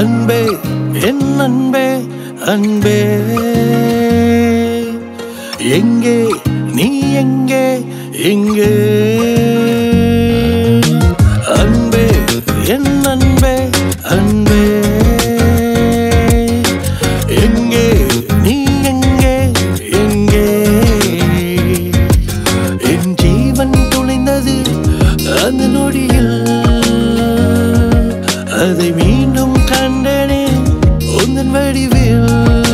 அன்பே என் அன்பே அன்பே எங்கே நீ எங்கே எங்கே அன்பே என் அன்பே அன்பே எங்கே நீ எங்கே எங்கே என் ஜீவன் துளைந்தது அந்த நொடியில் அதை மீண்டும் கண்டனே உந்தன் வடிவில்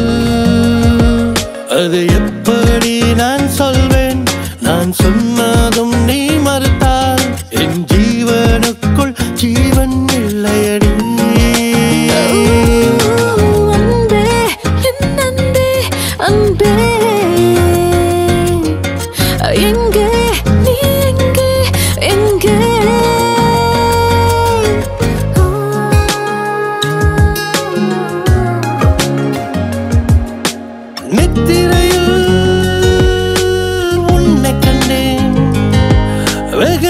அதை எப்படி நான் சொல்வேன் நான் சொன்னதும் நீ மறுத்தால் என் ஜீவனுக்குள் ஜீவன் இல்லையடி அன்பே என் அன்பே அன்பே எங்கே நீ எங்கே எங்கே நித்திரையில் உன்னை கண்டேன் வெகு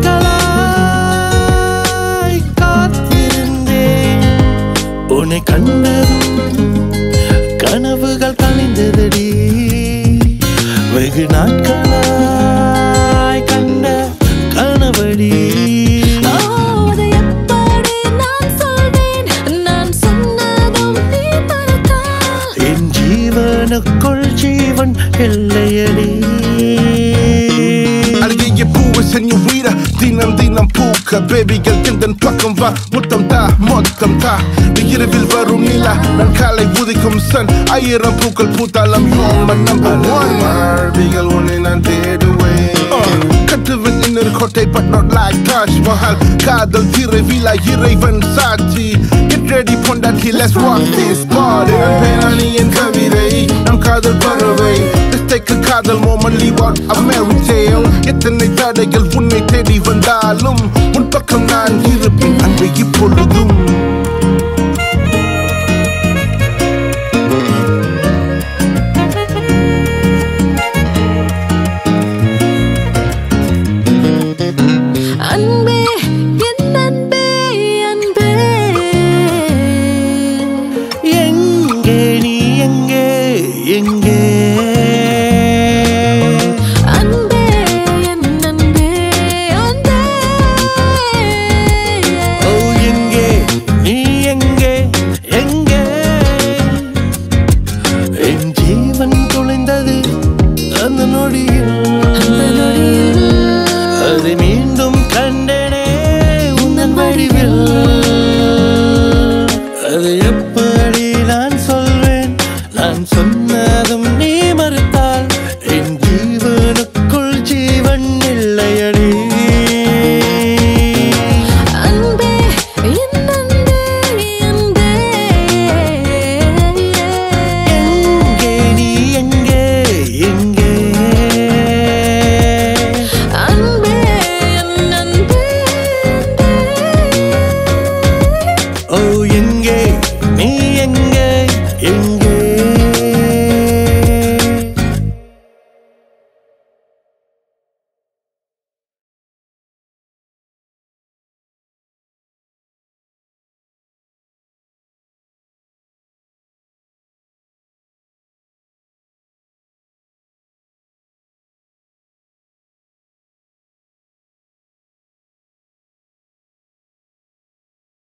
நாட்களாய் காத்திருந்தேன் உன்னை கண்டதும் கனவுகள் கலைந்ததடி வெகு நாட்களாய் கண்ட கனவடி ஓ, அதை எப்படி நான் சொல்வேன் நான் சொன்னதும் நீ மறுத்தால் என் ஜீவனுக்குள் ஜீவன் இல்லையடி அழகிய பூவு செஞ்ச தினம் தினம் பூக்க பேபிகள் எந்தன் பக்கம் வா முத்தம் தா மொத்தம் தா நீ இரவில் வரும் நிலா நான் காலை உதிக்கும் சன் ஆயிரம் பூக்கள் பூத்தாலம் நம்பர் ஒன் மார்பிகள் உன்னை நான் தேடுவேன் கட்டுவன் இன்னொரு கோட்டை but not like Taj Mahal காதல் திரைவிழா இறைவன் சாட்சி Get ready பொண்டாட்டி let's walk this party பேராணி என் கவிதை நம் காதல் பறவை Let's take a காதல் moment leave out a fairy tale எத்தனை தடைகள் உன்னை தேடி வந்தாலும் உன் பக்கம் நான் இருப்பேன் அன்பு இப்பொழுதும் அன்பே என் அன்பே அன்பே எங்கே நீ எங்கே எங்கே